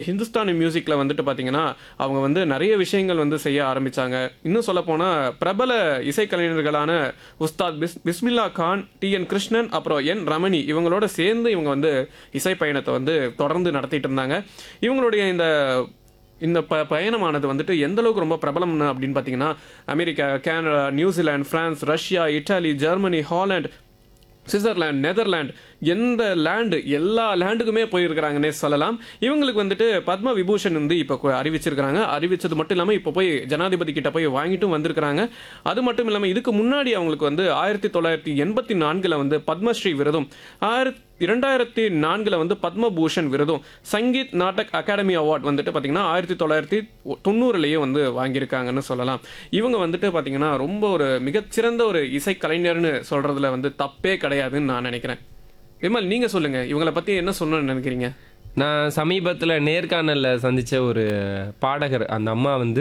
ஹிந்துஸ்தானி மியூசிக்கில் வந்துட்டு பார்த்தீங்கன்னா அவங்க வந்து நிறைய விஷயங்கள் வந்து செய்ய ஆரம்பித்தாங்க இன்னும் சொல்லப்போனால் பிரபல இசைக்கலைஞர்களான உஸ்தாத் பிஸ் பிஸ்மில்லா கான் டி என் கிருஷ்ணன் அப்புறம் என் ரமணி இவங்களோட சேர்ந்து இவங்க வந்து இசை பயணத்தை வந்து தொடர்ந்து நடத்திட்டு இருந்தாங்க இவங்களுடைய இந்த இந்த ப பயணமானது வந்துட்டு எந்த அளவுக்கு ரொம்ப பிரபலம் அப்படின்னு பார்த்தீங்கன்னா America Canada New Zealand France Russia Italy Germany Holland Switzerland Netherlands எந்த லேண்டு எல்லா லேண்டுக்குமே போயிருக்கிறாங்கன்னே சொல்லலாம் இவங்களுக்கு வந்துட்டு பத்ம விபூஷன் வந்து இப்போ கு- அறிவிச்சிருக்கிறாங்க அறிவிச்சது மட்டும் இல்லாமல் இப்போ போய் ஜனாதிபதி கிட்ட போய் வாங்கிட்டும் வந்திருக்கிறாங்க அது மட்டும் இல்லாமல் இதுக்கு முன்னாடி அவங்களுக்கு வந்து ஆயிரத்தி தொள்ளாயிரத்தி எண்பத்தி நான்கில் வந்து பத்மஸ்ரீ விருதும் ஆயிரத்தி இரண்டாயிரத்தி நான்கில் வந்து பத்மபூஷன் விருதும் சங்கீத் நாடக் அகாடமி அவார்ட் வந்துட்டு பார்த்தீங்கன்னா ஆயிரத்தி தொள்ளாயிரத்தி தொண்ணூறுலேயே வந்து வாங்கியிருக்காங்கன்னு சொல்லலாம் இவங்க வந்துட்டு பார்த்தீங்கன்னா ரொம்ப ஒரு மிகச்சிறந்த ஒரு இசைக்கலைஞர்னு சொல்கிறதுல வந்து தப்பே கிடையாதுன்னு நான் நினைக்கிறேன் விமல் நீங்கள் சொல்லுங்கள் இவங்களை பற்றி என்ன சொல்லணும்னு நினைக்கிறீங்க நான் சமீபத்தில் நேர்காணலில் சந்தித்த ஒரு பாடகர் அந்த அம்மா வந்து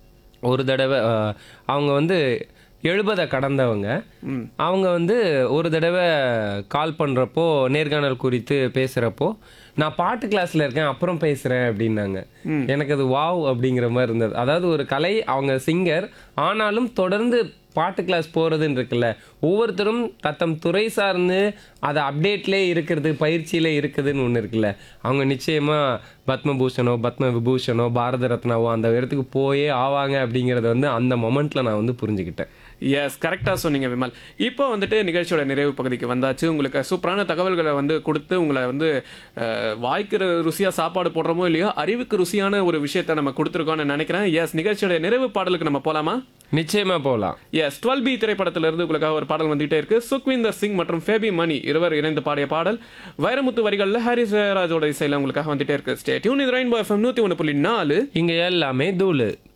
ஒரு தடவை அஹ், அவங்க வந்து எழுபதை கடந்தவங்க அவங்க வந்து ஒரு தடவை கால் பண்ணுறப்போ நேர்காணல் குறித்து பேசுகிறப்போ நான் பாட்டு கிளாஸில் இருக்கேன் அப்புறம் பேசுகிறேன் அப்படின்னாங்க எனக்கு அது வாவ் அப்படிங்கிற மாதிரி இருந்தது அதாவது ஒரு கலை அவங்க சிங்கர் ஆனாலும் தொடர்ந்து பாட்டு கிளாஸ் போகிறதுன்னு இருக்குல்ல ஒவ்வொருத்தரும் தத்தம் துறை சார்ந்து அதை அப்டேட்லேயே இருக்கிறது பயிற்சியில் இருக்குதுன்னு ஒன்று இருக்குல்ல அவங்க நிச்சயமாக பத்மபூஷனோ பத்ம விபூஷனோ பாரத ரத்னாவோ அந்த இடத்துக்கு போயே ஆவாங்க அப்படிங்கிறத வந்து அந்த மொமெண்ட்டில் நான் வந்து புரிஞ்சுக்கிட்டேன் எஸ் கரெக்டாக சொன்னீங்க விமல் இப்போ வந்துட்டு நிகழ்ச்சியோட நிறைவு பகுதிக்கு வந்தாச்சு உங்களுக்கு சூப்பரான தகவல்களை வந்து கொடுத்து உங்களை வந்து அஹ், வாய்க்கு ருசியாக சாப்பாடு போடுறோமோ இல்லையோ அறிவுக்கு ருசியான ஒரு விஷயத்தை நம்ம கொடுத்துருக்கோம்னு நினைக்கிறேன் எஸ் நிகழ்ச்சியோட நிறைவு பாடலுக்கு நம்ம போகலாமா நிச்சயமாக போகலாம் எஸ் டுவெல் பி திரைப்படத்திலிருந்து உங்களுக்காக ஒரு பாடல் வந்துகிட்டே இருக்கு சுக்விந்தர் சிங் மற்றும் ஃபேபி மணி இருவர் இணைந்து பாடிய பாடல் வைரமுத்து வரிகளில் ஹாரிஸ் ஜெயராஜோட இசையில் உங்களுக்காக வந்துட்டே இருக்கு ஸ்டே டியூன் இது ரெயின்போ எஃப்எம் நூற்றி ஒன்று புள்ளி நாலு இங்கே எல்லாமே தூளு